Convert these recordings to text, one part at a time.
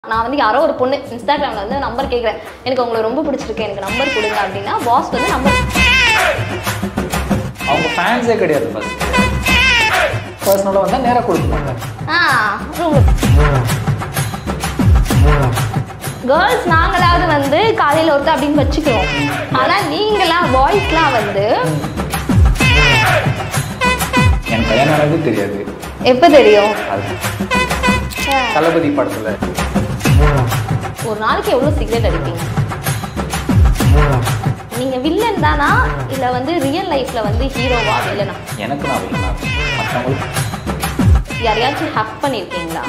நான் வந்து யாரோ ஒரு பொண்ணு இன்ஸ்டாகிராமில் வந்து நம்பர் கேட்குறேன் எனக்கு உங்களை ரொம்ப பிடிச்சிருக்கு எனக்கு நம்பர் கொடுங்க அப்படின்னா பாஸ் வந்து நம்பர் அவங்க ஃபேன்ஸே கிடையாது ஃபர்ஸ்ட் பர்சனலாக வந்தால் நேராக கொடுக்க மாட்டாங்க ஆ கேர்ள்ஸ் நாங்களாவது வந்து காலையில் ஒருத்தர் அப்படின்னு வச்சுக்கிறோம் ஆனால் நீங்களாம் பாய்ஸ்லாம் வந்து எனக்கு கல்யாணம் ஆனது தெரியாது எப்போ தெரியும் அது தளபதி படத்தில் ஒரு நாளைக்கு எவ்வளோ சிகரெட் அடிப்பீங்க நீங்க வில்லன் தானா இல்ல வந்து ரியல் லைஃப்ல வந்து ஹீரோவா வில்லனா எனக்கு நான் வேணும் மற்றவங்களுக்கு யாரையாச்சும் ஹக் பண்ணியிருக்கீங்களா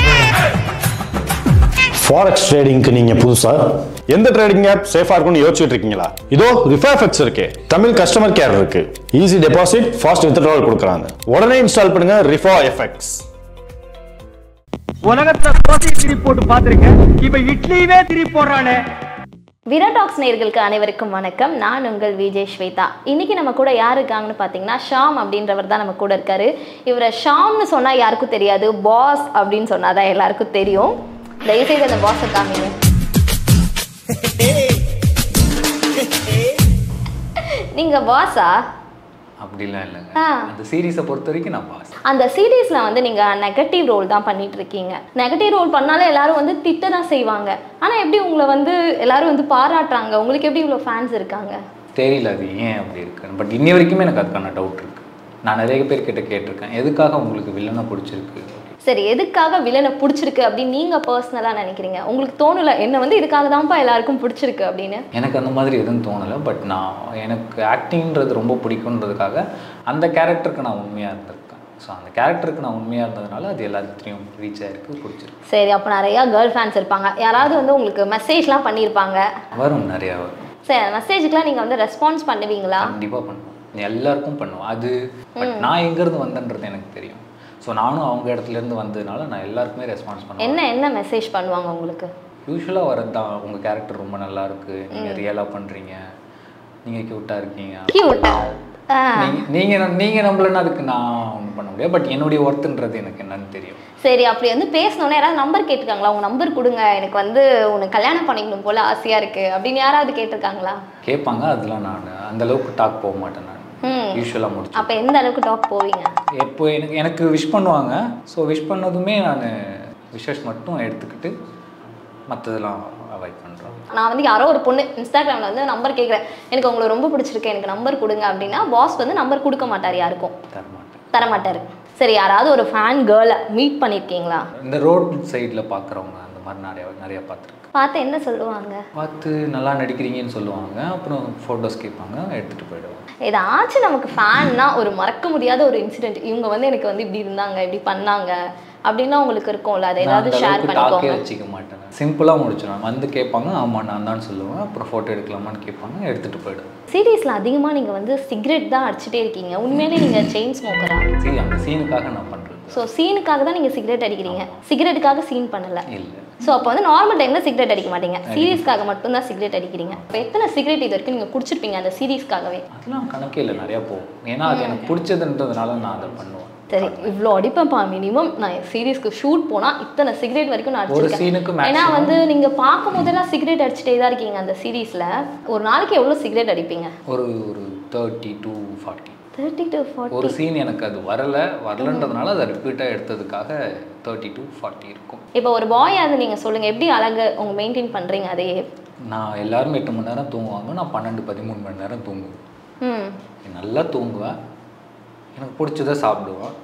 ஃபாரெக்ஸ் ட்ரேடிங்க்கு நீங்க புதுசா எந்த ட்ரேடிங் ஆப் சேஃபா இருக்கும்னு யோசிச்சுட்டு இருக்கீங்களா இதோ ரிஃபாஃபெக்ஸ் இருக்கு தமிழ் கஸ்டமர் கேர் இருக்கு ஈஸி டெபாசிட் ஃபாஸ்ட் வித்ட்ராவல் கொடுக்குறாங்க உடனே இன்ஸ்டால் பண்ணுங்க ரிஃபா எஃபெக்ட்ஸ் உலகத்துல தோசையை திரி போட்டு பாத்திருக்கேன் இப்ப இட்லியவே திரி போடுறானே விராடாக்ஸ் நேயர்களுக்கு அனைவருக்கும் வணக்கம் நான் உங்கள் விஜய் ஸ்வேதா இன்னைக்கு நம்ம கூட யார் இருக்காங்கன்னு பார்த்தீங்கன்னா ஷாம் அப்படின்றவர் தான் நம்ம கூட இருக்காரு இவரை ஷாம்னு சொன்னால் யாருக்கும் தெரியாது பாஸ் அப்படின்னு சொன்னால் தான் எல்லாருக்கும் தெரியும் தயவுசெய்து அந்த பாஸை காமிங்க நீங்க பாஸா அப்படிலாம் இல்லைங்க ஆ. அந்த சீரீஸை பொறுத்த வரைக்கும் நான் பாஸ் அந்த சீரீஸ்ல வந்து நீங்க நெகட்டிவ் ரோல் தான் பண்ணிட்டு இருக்கீங்க நெகட்டிவ் ரோல் பண்ணாலே எல்லாரும் வந்து திட்ட தான் செய்வாங்க ஆனா எப்படி உங்களை வந்து எல்லாரும் வந்து பாராட்டுறாங்க உங்களுக்கு எப்படி இவ்வளோ ஃபேன்ஸ் இருக்காங்க தெரியல அது ஏன் அப்படி இருக்கு பட் இன்னி வரைக்குமே எனக்கு அதுக்கான டவுட் இருக்கு நான் நிறைய பேர் கிட்ட கேட்டிருக்கேன் எதுக்காக உங்களுக்கு வில்லனை பிடிச்சிருக்கு சரி எதுக்காக வில்லனை பிடிச்சிருக்கு அப்படின்னு நீங்க பர்சனலா நினைக்கிறீங்க உங்களுக்கு தோணல என்ன வந்து இதுக்காக தான்ப்பா எல்லாருக்கும் பிடிச்சிருக்கு அப்படின்னு எனக்கு அந்த மாதிரி எதுவும் தோணலை பட் நான் எனக்கு ஆக்டிங்கிறது ரொம்ப பிடிக்குன்றதுக்காக அந்த கேரக்டருக்கு நான் உண்மையாக இருந்திருக்கேன் ஸோ அந்த கேரக்டருக்கு நான் உண்மையாக இருந்ததுனால அது எல்லாத்தையும் ரீச் ஆயிருக்கு பிடிச்சிருக்கு சரி அப்போ நிறைய கேர்ள் ஃபேன்ஸ் இருப்பாங்க யாராவது வந்து உங்களுக்கு மெசேஜ்லாம் பண்ணியிருப்பாங்க வரும் நிறையா வரும் சரி மெசேஜுக்குலாம் நீங்க வந்து ரெஸ்பான்ஸ் பண்ணுவீங்களா கண்டிப்பாக பண்ணுவோம் எல்லாருக்கும் பண்ணுவோம் அது பட் நான் எங்கேருந்து வந்தேன்றது எனக்கு தெரியும் ஸோ நானும் அவங்க இடத்துலேருந்து வந்ததுனால நான் எல்லாருக்குமே ரெஸ்பான்ஸ் பண்ணுவேன் என்ன என்ன மெசேஜ் பண்ணுவாங்க உங்களுக்கு யூஸ்வலாக வரது தான் உங்கள் கேரக்டர் ரொம்ப நல்லா இருக்கு நீங்கள் ரியலாக பண்ணுறீங்க நீங்கள் க்யூட்டாக இருக்கீங்க கியூட்டா நீங்க- நீங்க நீங்க நம்பலன்னா அதுக்கு நான் ஒன்றும் பண்ண முடியாது பட் என்னுடைய ஒர்த்துன்றது எனக்கு என்னன்னு தெரியும் சரி அப்படி வந்து பேசினோன்னே யாராவது நம்பர் கேட்டிருக்காங்களா உங்க நம்பர் கொடுங்க எனக்கு வந்து உனக்கு கல்யாணம் பண்ணிக்கணும் போல ஆசையா இருக்கு அப்படின்னு யாராவது கேட்டிருக்காங்களா கேட்பாங்க அதெல்லாம் நான் அந்த அளவுக்கு டாக் போக மாட்டேன் நான் ம் யூஸ்வலாக முடிச்சு அப்ப எந்த அளவுக்கு டாக் போவீங்க எப்போ எனக்கு எனக்கு விஷ் பண்ணுவாங்க ஸோ விஷ் பண்ணதுமே நான் விஷஸ் மட்டும் எடுத்துக்கிட்டு மற்றதெல்லாம் அவாய்ட் பண்ணுறேன் நான் வந்து யாரோ ஒரு பொண்ணு இன்ஸ்டாகிராமில் வந்து நம்பர் கேட்குறேன் எனக்கு உங்களை ரொம்ப பிடிச்சிருக்கு எனக்கு நம்பர் கொடுங்க அப்படின்னா பாஸ் வந்து நம்பர் கொடுக்க மாட்டார் யாருக்கும் தரமாட்டேன் தர மாட்டார் சரி யாராவது ஒரு ஃபேன் கேர்ளை மீட் பண்ணியிருக்கீங்களா இந்த ரோட் சைடில் பார்க்குறவங்க அந்த மாதிரி நிறையா நிறையா பார்த்துருக்கேன் பார்த்து என்ன சொல்லுவாங்க பார்த்து நல்லா நடிக்கிறீங்கன்னு சொல்லுவாங்க அப்புறம் ஃபோட்டோஸ் கேட்பாங்க எடுத்துகிட்டு போயிடுவாங்க ஏதாச்சும் நமக்கு ஃபேன்னா ஒரு மறக்க முடியாத ஒரு இன்சிடென்ட் இவங்க வந்து எனக்கு வந்து இப்படி இருந்தாங்க இப்படி பண்ணாங்க அப்படின்னா உங்களுக்கு இருக்கும்ல அதை நான் ஏதாவது அந்த ஷேர் அளவுக்கு டாக்கே பண்ணிக்கோங்க வச்சுக்க மாட்டேன் சிம்பிளாக முடிச்சிடுவேன் வந்து கேட்பாங்க ஆமாம் நான் தான் சொல்லுவேன் அப்புறம் ஃபோட்டோ எடுக்கலாமான்னு கேட்பாங்க எடுத்துகிட்டு போயிடுவேன் சீரியஸில் அதிகமாக நீங்கள் வந்து சிகரெட் தான் அடிச்சுட்டே இருக்கீங்க உண்மையிலே நீங்கள் செயின் ஸ்மோக்கரா சரி அந்த சீனுக்காக நான் பண்ணுறது ஸோ சீனுக்காக தான் நீங்கள் சிகரெட் அடிக்கிறீங்க சிகரெட்டுக்காக சீன் பண்ணலை இல்லை ஸோ அப்போ வந்து நார்மல் டைமில் சிகரெட் அடிக்க மாட்டீங்க சீரியஸ்க்காக மட்டும்தான் சிகரெட் அடிக்கிறீங்க இப்போ எத்தனை சிகரெட் இது வரைக்கும் நீங்கள் குடிச்சிருப்பீங்க அந்த சீரியஸ்க்காகவே அதெல்லாம் கணக்கே இல்லை நிறையா போகும் ஏன்னா அது எனக்கு பிடிச்சதுன்றதுனால நான் அதை பண்ணுவேன் சரி இவ்வளோ அடிப்பேன்ப்பா மினிமம் நான் சீரியஸ்க்கு ஷூட் போனால் இத்தனை சிகரெட் வரைக்கும் நான் ஒரு அடிச்சிருக்கேன் சீனுக்கு ஏன்னா மேக்ஸிமம் வந்து நீங்கள் பார்க்கும் போதெல்லாம் சிகரெட் அடிச்சுட்டே தான் இருக்கீங்க அந்த சீரீஸில் ஒரு நாளைக்கு எவ்வளோ சிகரெட் அடிப்பீங்க ஒரு ஒரு thirty to forty thirty to forty ஒரு சீன் எனக்கு அது வரல வரலன்றதுனால அதை ரிப்பீட்டாக எடுத்ததுக்காக தேர்ட்டி டு ஃபார்ட்டி இருக்கும் இப்போ ஒரு பாய் அது நீங்கள் சொல்லுங்கள் எப்படி அழகு உங்கள் மெயின்டைன் பண்ணுறீங்க அதையே நான் எல்லாரும் எட்டு மணி நேரம் தூங்குவாங்க நான் பன்னெண்டு பதிமூணு மணி நேரம் தூங்குவேன் ம் நல்லா தூங்குவேன் எனக்கு பிடிச்சதை சாப்பிடுவேன்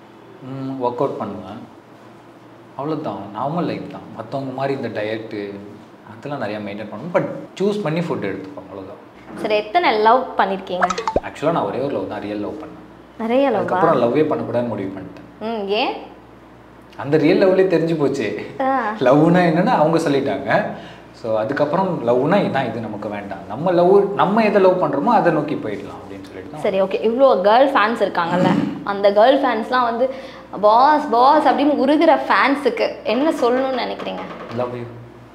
ஒர்க் அவுட் பண்ணுவேன் அவ்வளோதான் நார்மல் லைஃப் தான் மற்றவங்க மாதிரி இந்த டயட்டு அதெல்லாம் நிறையா மெயின்டைன் பண்ணுவேன் பட் சூஸ் பண்ணி ஃபுட் எடுத்துப்பேன் அவ்வளோதான் சரி எத்தனை லவ் பண்ணியிருக்கீங்க ஆக்சுவலாக நான் ஒரே ஒரு லவ் தான் ரியல் லவ் பண்ணேன் நிறைய லவ்வா அதுக்கப்புறம் லவ்வே பண்ணக்கூடாதுன்னு முடிவு பண்ணிட்டேன் ம் ஏன் அந்த ரியல் லவ்லேயே தெரிஞ்சு போச்சு ஆ லவ்னா என்னன்னு அவங்க சொல்லிட்டாங்க ஸோ அதுக்கப்புறம் லவ்னா இதான் இது நமக்கு வேண்டாம் நம்ம லவ் நம்ம எதை லவ் பண்ணுறோமோ அதை நோக்கி போயிடலாம் அப்படின்னு சொல்லிட்டு தான் சரி ஓகே இவ்வளோ கேர்ள் ஃபேன்ஸ் இருக்காங்கல்ல அந்த கேர்ள் ஃபேன்ஸ்லாம் வந்து பாஸ் பாஸ் அப்படின்னு உருகிற ஃபேன்ஸுக்கு என்ன சொல்லணும்னு நினைக்கிறீங்க லவ் யூ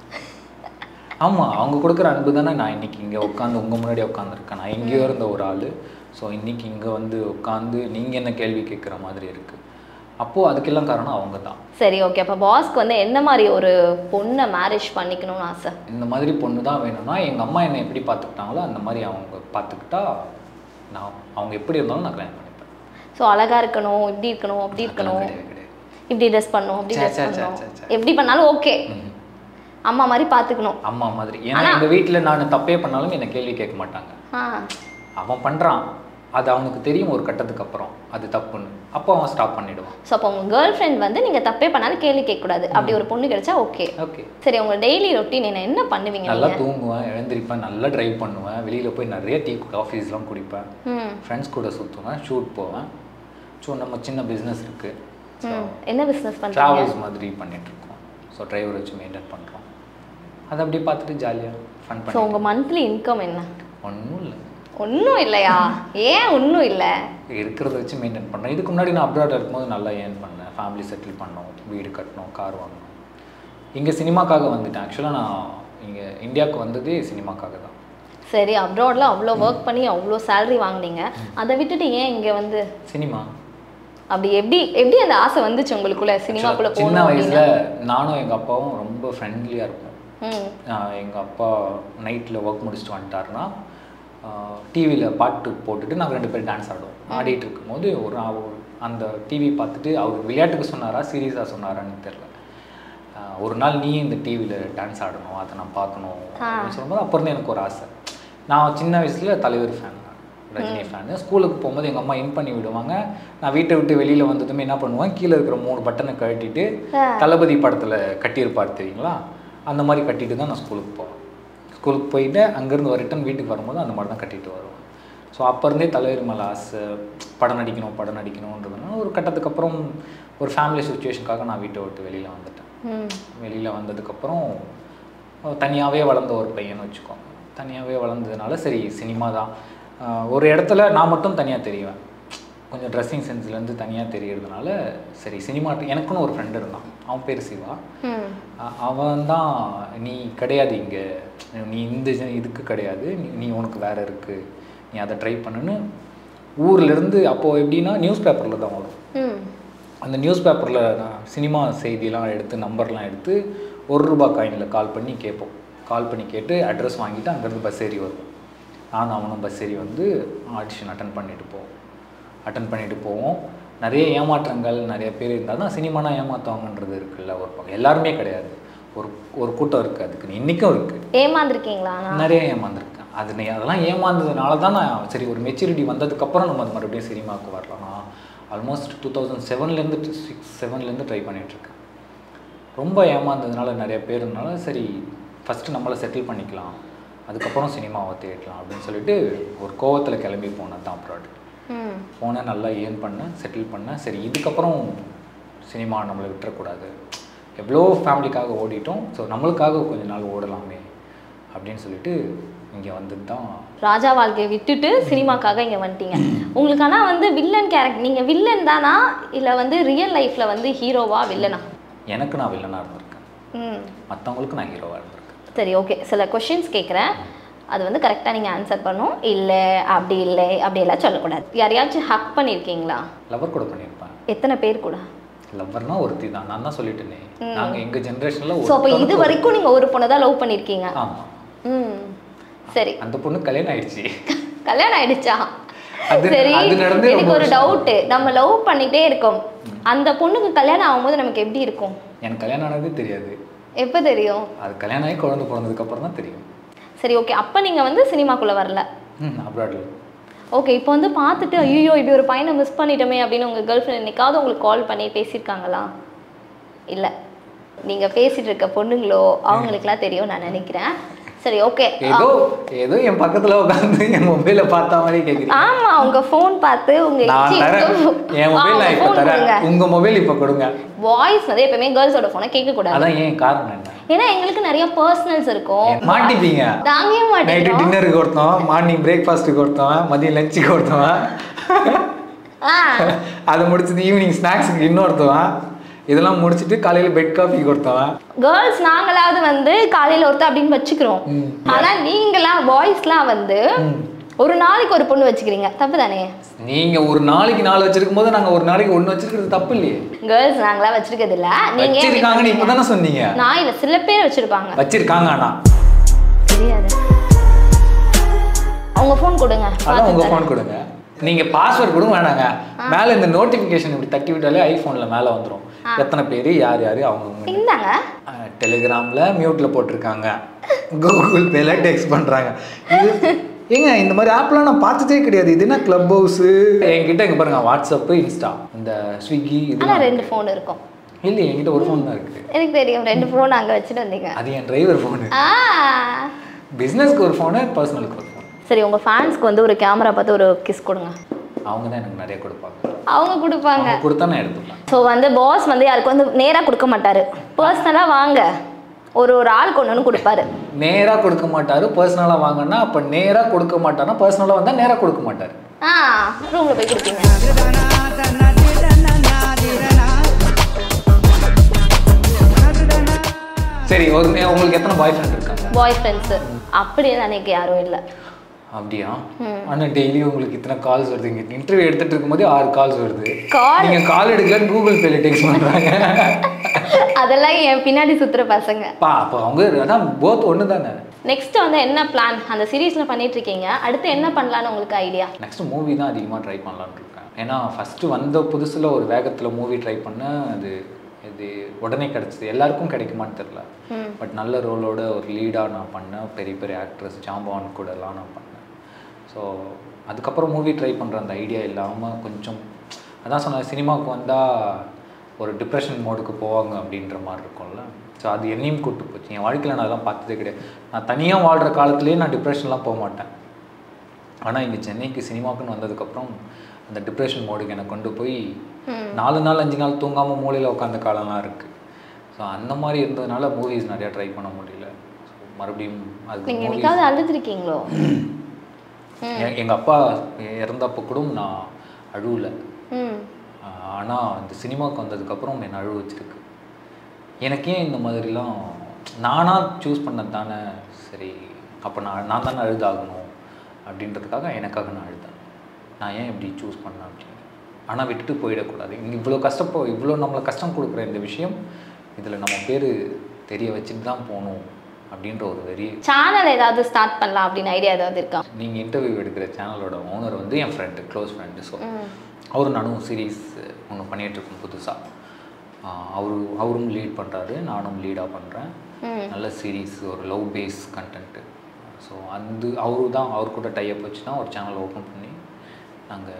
ஆமாம் அவங்க கொடுக்குற அன்பு தானே நான் இன்னைக்கு இங்கே உட்காந்து உங்கள் முன்னாடி உட்காந்துருக்கேன் நான் எங்கேயோ இருந்த ஒரு ஆள் ஸோ இன்னைக்கு இங்கே வந்து உட்காந்து நீங்கள் என்ன கேள்வி கேட்குற மாதிரி இருக்குது அப்போது அதுக்கெல்லாம் காரணம் அவங்க தான் சரி ஓகே அப்போ பாஸ்க்கு வந்து என்ன மாதிரி ஒரு பொண்ணை மேரேஜ் பண்ணிக்கணும்னு ஆசை இந்த மாதிரி பொண்ணு தான் வேணும்னா எங்கள் அம்மா என்னை எப்படி பார்த்துக்கிட்டாங்களோ அந்த மாதிரி அவங்க பார்த்துக்கிட்டா நான் அவங்க எப்படி இருந்தாலும் நான் கல்யாணம் பண்ணிப்பேன் ஸோ அழகா இருக்கணும் இப்படி இருக்கணும் அப்படி இருக்கணும் அதெல்லாம் கிடையவே கிடையாது இப்படி ட்ரெஸ் பண்ணணும் அப்படி சே, ட்ரெஸ் சே, சே, பண்ணணும் சே, சே. எப்படி பண்ணாலும் ஓகே அம்மா மாதிரி பார்த்துக்கணும் அம்மா மாதிரி ஏன்னா எங்கள் வீட்டில் நான் தப்பே பண்ணாலும் என்னை கேள்வி கேட்க மாட்டாங்க ஆ அவன் பண்ணுறான் அது அவனுக்கு தெரியும் ஒரு கட்டத்துக்கு அப்புறம் அது தப்புன்னு அப்போ அவன் ஸ்டாப் பண்ணிடுவான் ஸோ அப்போ உங்கள் கேர்ள் ஃப்ரெண்ட் வந்து நீங்கள் தப்பே பண்ணாலும் கேள்வி கேட்கக்கூடாது அப்படி ஒரு பொண்ணு கிடைச்சா ஓகே ஓகே சரி உங்க டெய்லி ரொட்டீன் என்ன என்ன பண்ணுவீங்க நல்லா நீங்க தூங்குவேன் எழுந்திருப்பேன் நல்லா ட்ரைவ் பண்ணுவேன் வெளியில் போய் நிறைய டீ காஃபீஸ்லாம் குடிப்பேன் ம் ஃப்ரெண்ட்ஸ் கூட சுற்றுவேன் ஷூட் போவேன் ஸோ நம்ம சின்ன பிஸ்னஸ் இருக்குது ம் என்ன பிஸ்னஸ் பண்ணுறீங்க ட்ராவல்ஸ் மாதிரி பண்ணிகிட்ருக்கோம் ஸோ டிரைவர் வச்சு மெயின்டைன் பண்ணுறோம் அதை அப்படியே பார்த்துட்டு ஜாலியாக ஃபன் ஸோ பண்ணி உங்கள் மந்த்லி இன்கம் என்ன ஒன்றும் இல்லை ஒன்றும் இல்லையா ஏன் ஒன்றும் இல்லை இருக்கிறத வச்சு மெயின்டைன் பண்ணேன் இதுக்கு முன்னாடி நான் அப்ராட் இருக்கும்போது நல்லா ஏர்ன் பண்ணேன் ஃபேமிலி செட்டில் பண்ணோம் வீடு கட்டணும் கார் வாங்கணும் இங்கே சினிமாக்காக வந்துட்டேன் ஆக்சுவலாக நான் இங்கே இந்தியாவுக்கு வந்ததே சினிமாக்காக தான் சரி அப்ராட்ல அவ்வளோ ஒர்க் பண்ணி அவ்வளோ சேலரி வாங்குனீங்க அதை விட்டுட்டு ஏன் இங்கே வந்து சினிமா அப்படி எப்படி எப்படி அந்த ஆசை வந்துச்சு உங்களுக்குள்ள சினிமாக்குள்ள சின்ன போகணும் வயசில் அப்படின்னு நானும் எங்கள் அப்பாவும் ரொம்ப ஃப்ரெண்ட்லியாக இருப்போம் ம் எங்கள் அப்பா நைட்டில் ஒர்க் முடிச்சுட்டு வந்துட்டாருன்னா டிவியில் பாட்டு போட்டுட்டு நாங்கள் ரெண்டு பேரும் டான்ஸ் ஆடுவோம் ஆடிட்டு இருக்கும்போது ஒரு நா- ஒரு- அந்த டிவி பார்த்துட்டு அவர் விளையாட்டுக்கு சொன்னாரா சீரியஸாக சொன்னாரான்னு தெரில ஒரு நாள் நீ இந்த டிவியில் டான்ஸ் ஆடணும் அதை நான் பார்க்கணும் அப்படின்னு சொல்லும்போது அப்போ இருந்து எனக்கு ஒரு ஆசை நான் சின்ன வயசில் தலைவர் ஃபேன் ரஜினி ஃபேனு ஸ்கூலுக்கு போகும்போது எங்கள் அம்மா இன் பண்ணி விடுவாங்க நான் வீட்டை விட்டு வெளியில் வந்ததுமே என்ன பண்ணுவேன் கீழே இருக்கிற மூணு பட்டனை கழட்டிட்டு தளபதி படத்தில் கட்டியிருப்பார் தெரியுங்களா அந்த மாதிரி கட்டிட்டு தான் நான் ஸ்கூலுக்கு போவேன் ஸ்கூலுக்கு போயிட்டு அங்கேருந்து ரிட்டன் வீட்டுக்கு வரும்போது அந்த மாதிரி தான் கட்டிட்டு வருவேன் ஸோ அப்போ இருந்தே தலைவர் மேலே ஆசை படம் நடிக்கணும் படம் நடிக்கணுன்றதுனால ஒரு கட்டத்துக்கு அப்புறம் ஒரு ஃபேமிலி சுச்சுவேஷனுக்காக நான் வீட்டை விட்டு வெளியில் வந்துட்டேன் ம் வெளியில் வந்ததுக்கப்புறம் தனியாகவே வளர்ந்த ஒரு பையன் வச்சுக்கோங்க தனியாகவே வளர்ந்ததுனால சரி சினிமா தான் ஆஹ் ஒரு இடத்துல நான் மட்டும் தனியாக தெரிவேன் கொஞ்சம் ட்ரெஸ்ஸிங் சென்ஸ்லேருந்து தனியாக தெரியறதுனால சரி சினிமா எனக்குன்னு ஒரு ஃப்ரெண்டு இருந்தான் அவன் பேர் சிவா ம் அ- அவன் தான் நீ கிடையாது இங்கே நீ இந்த ஜ- இதுக்கு கிடையாது நீ நீ உனக்கு வேற இருக்கு நீ அதை ட்ரை பண்ணுன்னு ஊர்லேருந்து அப்போது எப்படின்னா நியூஸ் பேப்பரில் தான் வரும் ம் அந்த நியூஸ் பேப்பரில் நான் சினிமா செய்திலாம் எடுத்து நம்பர்லாம் எடுத்து ஒரு ரூபா காயினில் கால் பண்ணி கேட்போம் கால் பண்ணி கேட்டு அட்ரஸ் வாங்கிட்டு அங்கேருந்து பஸ் ஏறி வருவோம் நானும் அவனும் பஸ் ஏறி வந்து ஆடிஷன் அட்டன் பண்ணிட்டு போவோம் அட்டன் பண்ணிட்டு போவோம் நிறைய ஏமாற்றங்கள் நிறைய பேர் இருந்தால் தான் சினிமானா ஏமாற்றுவாங்கன்றது இருக்குல்ல ஒரு பக்கம் எல்லாருமே கிடையாது ஒரு ஒரு கூட்டம் இருக்குது அதுக்கு இன்றைக்கும் இருக்குது ஏமாந்துருக்கீங்களா நான் நிறைய ஏமாந்துருக்கேன் அது நீ அதெல்லாம் ஏமாந்ததுனால தான் நான் சரி ஒரு மெச்சூரிட்டி வந்ததுக்கப்புறம் நம்ம அது மறுபடியும் சினிமாவுக்கு வரலாம் நான் ஆல்மோஸ்ட் டூ தௌசண்ட் செவன்லேருந்து சிக்ஸ் செவன்லேருந்து ட்ரை பண்ணிகிட்ருக்கேன் ரொம்ப ஏமாந்ததுனால நிறைய பேருனால சரி ஃபஸ்ட்டு நம்மளை செட்டில் பண்ணிக்கலாம் அதுக்கப்புறம் சினிமாவை தேடலாம் அப்படின்னு சொல்லிட்டு ஒரு கோவத்தில் கிளம்பி போனது தான் அப்ராட் ம் போனேன் நல்லா ஏர்ன் பண்ணேன் செட்டில் பண்ணேன் சரி இதுக்கப்புறம் சினிமா நம்மளை விட்டுறக்கூடாது எவ்வளோ ஃபேமிலிக்காக ஓடிட்டோம் ஸோ நம்மளுக்காக கொஞ்ச நாள் ஓடலாமே அப்படின்னு சொல்லிட்டு இங்கே வந்தது தான் ராஜா வாழ்க்கையை விட்டுட்டு சினிமாக்காக இங்கே வந்துட்டீங்க உங்களுக்கு ஆனால் வந்து வில்லன் கேரக்டர் நீங்கள் வில்லன் தானா இல்லை வந்து ரியல் லைஃப்பில் வந்து ஹீரோவா வில்லனா எனக்கு நான் வில்லனாக இருந்திருக்கேன் ம் மற்றவங்களுக்கு நான் ஹீரோவாக இருந்திருக்கேன் சரி ஓகே சில கொஷின்ஸ் கேட்குறேன் அது வந்து கரெக்டாக நீங்கள் ஆன்சர் பண்ணணும் இல்லை அப்படி இல்லை அப்படி எல்லாம் சொல்லக்கூடாது யாரையாச்சும் ஹக் பண்ணியிருக்கீங்களா லவர் கூட பண்ணியிருப்பேன் எத்தனை பேர் கூட லவ்வர்னா ஒருத்தி தான் நான் தான் சொல்லிட்டேனே நாங்கள் எங்கள் ஜென்ரேஷனில் ஸோ அப்போ இது வரைக்கும் நீங்கள் ஒரு பொண்ணை தான் லவ் பண்ணியிருக்கீங்க ஆமாம் ம் சரி அந்த பொண்ணு கல்யாணம் ஆயிடுச்சு கல்யாணம் ஆயிடுச்சா அது- சரி அது நடந்தே எனக்கு ரொம்ப ஒரு வருஷம் டவுட்டு நம்ம லவ் பண்ணிட்டே இருக்கோம் அந்த பொண்ணுக்கு கல்யாணம் ஆகும்போது நமக்கு எப்படி இருக்கும் எனக்கு கல்யாணம் ஆனதே தெரியாது எப்போ தெரியும் அது கல்யாணம் ஆகி குழந்தை பிறந்ததுக்கப்புறம் தான் தெரியும் சரி ஓகே அப்போ நீங்கள் வந்து சினிமாக்குள்ளே வரல ம் அப்ராடில் ஓகே இப்போ வந்து பார்த்துட்டு ஐயோ இப்படி ஒரு பையனை மிஸ் பண்ணிட்டோமே அப்படின்னு உங்கள் கேர்ள் ஃப்ரெண்ட் என்னைக்காவது உங்களுக்கு கால் பண்ணி பேசியிருக்காங்களா இல்லை நீங்கள் பேசிட்டு இருக்க பொண்ணுங்களோ அவங்களுக்குலாம் தெரியும் நான் நினைக்கிறேன் சரி ஓகே ஏதோ ஏதோ என் பக்கத்துல உட்காந்து என் மொபைல பார்த்த மாதிரி கேக்குறீங்க ஆமா உங்க ஃபோன் பார்த்து உங்க நான் தரேன் என் மொபைல் நான் இப்ப தரேன் உங்க மொபைல் இப்ப கொடுங்க வாய்ஸ் வந்து எப்பவுமே கேர்ள்ஸோட போனை கேட்க கூடாது அதான் ஏன் காரணம் என்ன ஏன்னா எங்களுக்கு நிறைய பர்சனல்ஸ் இருக்கும் மாட்டிப்பீங்க தாங்கவே நைட்டு மாட்டேங்கிறோம் டின்னருக்கு ஒருத்தவன் மார்னிங் பிரேக்ஃபாஸ்ட்டுக்கு ஒருத்தவன் மதியம் லஞ்சுக்கு ஒருத்தவன் ஆ அதை முடிச்சது ஈவினிங் ஸ்நாக்ஸுக்கு இன்னொருத்தவன் இதெல்லாம் முடிச்சிட்டு காலையில பெட் காஃபிக்கு ஒருத்தவன் கேர்ள்ஸ் நாங்களாவது வந்து காலையில ஒருத்தர் அப்படின்னு வச்சுக்கிறோம் ஆனா நீங்களா பாய்ஸ்லாம் வந்து ஒரு நாளைக்கு ஒரு பொண்ணு வச்சுக்கிறீங்க தப்பு தானே நீங்க ஒரு நாளைக்கு நாலு வச்சிருக்கும் போது நாங்க ஒரு நாளைக்கு ஒண்ணு வச்சிருக்கிறது தப்பு இல்லையே கேர்ள்ஸ் நாங்களாம் வச்சிருக்கிறது இல்ல நீங்க ஏன் இப்படி வச்சிருக்காங்கன்னு பண்றீங்க? இப்பதானே சொன்னீங்க நான் இல்ல சில பேர் வச்சிருப்பாங்க வச்சிருக்காங்க ஆனா தெரியாது உங்க ஃபோன் கொடுங்க அதான் பார்த்து உங்க தரேன். ஃபோன் கொடுங்க நீங்க பாஸ்வேர்ட் கொடுங்க வேணாங்க மேல இந்த நோட்டிபிகேஷன் இப்படி தட்டி விட்டாலே ஐபோன்ல மேல வந்துரும் எத்தனை பேர் யார் யார் அவங்க இந்தாங்க டெலிகிராம்ல மியூட்ல போட்டிருக்காங்க கூகுள் பேல டெக்ஸ்ட் பண்றாங்க இது ஏங்க இந்த மாதிரி ஆப்லாம் நான் பார்த்ததே கிடையாது இது என்ன கிளப் ஹவுஸ் என்கிட்ட இங்க பாருங்க வாட்ஸ்அப் இன்ஸ்டா இந்த ஸ்விக்கி இது ஆனா ரெண்டு ஃபோன் இருக்கும் இல்லை என்கிட்ட ஒரு ஃபோன் தான் இருக்கு எனக்கு தெரியும் ரெண்டு ஃபோன் அங்க வச்சுட்டு வந்தீங்க அது என் டிரைவர் ஃபோனு ஆ பிஸ்னஸ்க்கு ஒரு ஃபோனு பர்சனலுக்கு ஒரு ஃபோன் சரி உங்க ஃபேன்ஸ்க்கு வந்து ஒரு கேமரா பார்த்து ஒரு கிஸ் கொடுங்க அவங்க தான் எனக்கு நிறைய கொடுப்பாங்க அவங்க கொடுப்பாங்க அவங்க கொடுத்தா நான் எடுத்துப்பேன் ஸோ வந்து பாஸ் வந்து யாருக்கு வந்து நேராக கொடுக்க மாட்டாரு பர்சனலாக வாங்க ஒரு ஒரு ஆள் கொண்டு வந்து கொடுப்பாரு நேராக கொடுக்க மாட்டாரு பர்சனலாக வாங்கினா அப்போ நேராக கொடுக்க மாட்டாருன்னா பர்சனலாக வந்தால் நேராக கொடுக்க மாட்டார் ஆ ரூமில் போய் கொடுப்பீங்க சரி ஒரு நே- உங்களுக்கு எத்தனை பாய் ஃப்ரெண்ட் இருக்காங்க பாய் ஃப்ரெண்ட்ஸு அப்படியே எனக்கு யாரும் இல்லை அப்படியா ஆனால் டெய்லி உங்களுக்கு இத்தனை கால்ஸ் வருது இங்கே இன்டர்வியூ எடுத்துட்டு இருக்கும்போது ஆறு கால்ஸ் வருது Call? நீங்க கால் எடுக்கலன்னு கூகுள் பேல டெக்ஸ்ட் பண்றாங்க அதெல்லாம் என் பின்னாடி சுற்றுற பசங்க பா அப்போ அவங்க அதான் போத் ஒன்று தானே நெக்ஸ்ட் வந்து என்ன பிளான் அந்த சீரீஸில் பண்ணிட்டு இருக்கீங்க அடுத்து என்ன பண்ணலான்னு உங்களுக்கு ஐடியா நெக்ஸ்ட் மூவி தான் அதிகமாக ட்ரை பண்ணலான்னு இருக்கேன் ஏன்னா ஃபஸ்ட்டு வந்த புதுசில் ஒரு வேகத்தில் மூவி ட்ரை பண்ணேன் அது இது உடனே கிடச்சிது எல்லாருக்கும் கிடைக்குமான்னு தெரில பட் நல்ல ரோலோட ஒரு லீடாக நான் பண்ணேன் பெரிய பெரிய ஆக்ட்ரஸ் ஜாம்பவான் கூடலாம் நான் பண்ணேன் ஸோ அதுக்கப்புறம் மூவி ட்ரை பண்ணுற அந்த ஐடியா இல்லாமல் கொஞ்சம் அதான் சொன்னேன் சினிமாவுக்கு வந்தால் ஒரு டிப்ரெஷன் மோடுக்கு போவாங்க அப்படின்ற மாதிரி இருக்கும்ல ஸோ அது என்னையும் கூட்டு போச்சு என் வாழ்க்கையில் நான் அதெல்லாம் பார்த்ததே கிடையாது நான் தனியாக வாழ்கிற காலத்துலேயே நான் டிப்ரெஷன்லாம் போக மாட்டேன் ஆனால் இங்கே சென்னைக்கு சினிமாக்குன்னு வந்ததுக்கப்புறம் அந்த டிப்ரெஷன் மோடுக்கு என்னை கொண்டு போய் நாலு நாள் அஞ்சு நாள் தூங்காமல் மூலையில் உட்காந்த காலம்லாம் இருக்குது ஸோ அந்த மாதிரி இருந்ததுனால மூவிஸ் நிறையா ட்ரை பண்ண முடியல So, மறுபடியும் அதுக்கு நீங்கள் movies- என்னைக்காவது அழுதுருக்கீங்களோ எ- எங்க அப்பா இறந்தப்போ கூட நான் அழுவல ம் ஆனால் இந்த சினிமாவுக்கு வந்ததுக்கப்புறம் என்னை அழுவ வச்சிருக்கு எனக்கு ஏன் இந்த மாதிரிலாம் நானாக சூஸ் பண்ணது தானே சரி அப்போ நான் நான் தானே அழுதாகணும் அப்படின்றதுக்காக எனக்காக நான் அழுதேன் நான் ஏன் இப்படி சூஸ் பண்ணேன் அப்படின்னு ஆனால் விட்டுட்டு போயிடக்கூடாது இங்கே இவ்வளோ கஷ்டப்போ இவ்வளோ நம்மளை கஷ்டம் கொடுக்குற இந்த விஷயம் இதில் நம்ம பேர் தெரிய வச்சுட்டு தான் போகணும் அப்படின்ற ஒரு வெறி சேனல் ஏதாவது ஸ்டார்ட் பண்ணலாம் அப்படின்னு ஐடியா ஏதாவது இருக்கா நீங்கள் இன்டர்வியூ எடுக்கிற சேனலோட ஓனர் வந்து என் ஃப்ரெண்டு க்ளோஸ் ஃப்ரெண்டு ஸோ ம். அவரும் நானும் சீரீஸ் ஒன்று பண்ணிகிட்ருக்கோம் புதுசாக அவரு அவரும் லீட் பண்ணுறாரு நானும் லீடாக பண்ணுறேன் ம் நல்ல சீரீஸ் ஒரு லவ் பேஸ் கண்டென்ட்டு ஸோ அந்த அவரு தான் அவர் கூட டைப் வச்சு தான் ஒரு சேனல் ஓப்பன் பண்ணி நாங்கள்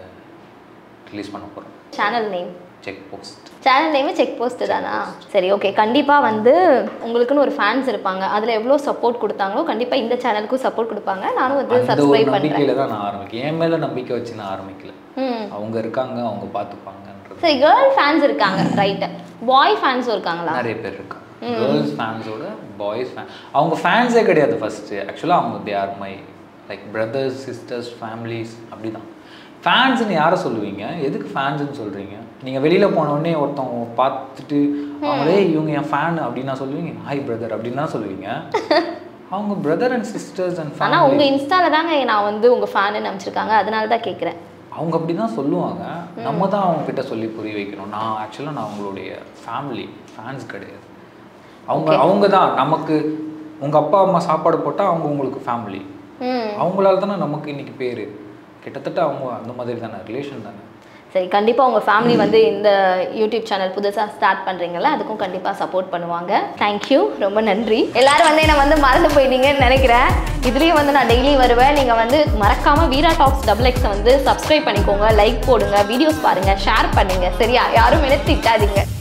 ரிலீஸ் பண்ண போகிறோம் channel name check post channel நேமே செக் போஸ்ட் தானா சரி ஓகே கண்டிப்பாக வந்து உங்களுக்குன்னு ஒரு ஃபேன்ஸ் இருப்பாங்க அதில் எவ்வளோ சப்போர்ட் கொடுத்தாங்களோ கண்டிப்பாக இந்த சேனலுக்கும் சப்போர்ட் கொடுப்பாங்க நானும் வந்து அந்த ஒரு சப்ஸ்கிரைப் பண்ணுறேன் நம்பிக்கையில் தான் நான் ஆரம்பிக்கிறேன் என் மேலே நம்பிக்கை வச்சு நான் ஆரம்பிக்கல ம் அவங்க இருக்காங்க அவங்க பார்த்துப்பாங்கன்றது சரி கேர்ள் ஃபேன்ஸ் இருக்காங்க ரைட்டு பாய் ஃபேன்ஸும் இருக்காங்களா நிறைய பேர் இருக்காங்க கேர்ள்ஸ் ஃபேன்ஸோட பாய்ஸ் ஃபேன் அவங்க ஃபேன்ஸே கிடையாது ஃபஸ்ட்டு ஆக்சுவலாக அவங்க they are my like brothers sisters families அப்படி தான் ஃபேன்ஸ்னு யாரை சொல்லுவீங்க எதுக்கு ஃபேன்ஸ்னு சொல்கிறீங்க நீங்கள் வெளியில் போனோடனே ஒருத்தவங்க பார்த்துட்டு அவங்களே இவங்க என் ஃபேன் அப்படின்னா சொல்லுவீங்க ஹாய் பிரதர் அப்படின்னு தான் சொல்லுவீங்க அவங்க பிரதர் அண்ட் சிஸ்டர்ஸ் அண்ட் ஆனால் ஃபேமிலி உங்கள் இன்ஸ்டால தாங்க நான் வந்து உங்கள் ஃபேனு நினச்சிருக்காங்க அதனால தான் கேட்குறேன் அவங்க அப்படி தான் சொல்லுவாங்க நம்ம தான் அவங்க கிட்ட சொல்லி புரிய வைக்கணும் நான் ஆக்சுவலாக நான் அவங்களுடைய ஃபேமிலி ஃபேன்ஸ் கிடையாது அவங்க அவங்க தான் நமக்கு உங்கள் அப்பா அம்மா சாப்பாடு போட்டால் அவங்க உங்களுக்கு ஃபேமிலி ம் அவங்களால தானே நமக்கு இன்னைக்கு பேர் கிட்டத்தட்ட அவங்க அந்த மாதிரி தானே ரிலேஷன் தானே சரி கண்டிப்பாக உங்கள் ஃபேமிலி வந்து இந்த யூடியூப் சேனல் புதுசாக ஸ்டார்ட் பண்ணுறீங்களா அதுக்கும் கண்டிப்பாக சப்போர்ட் பண்ணுவாங்க தேங்க்யூ ரொம்ப நன்றி எல்லாரும் வந்து என்னை வந்து மறந்து போயிட்டீங்கன்னு நினைக்கிறேன் இதுலேயும் வந்து நான் டெய்லி வருவேன் நீங்கள் வந்து மறக்காமல் வீரா டாக்ஸ் டபுள் எக்ஸை வந்து சப்ஸ்கிரைப் பண்ணிக்கோங்க லைக் போடுங்க வீடியோஸ் பாருங்கள் ஷேர் பண்ணுங்க சரியா யாரும் என்ன திட்டாதீங்க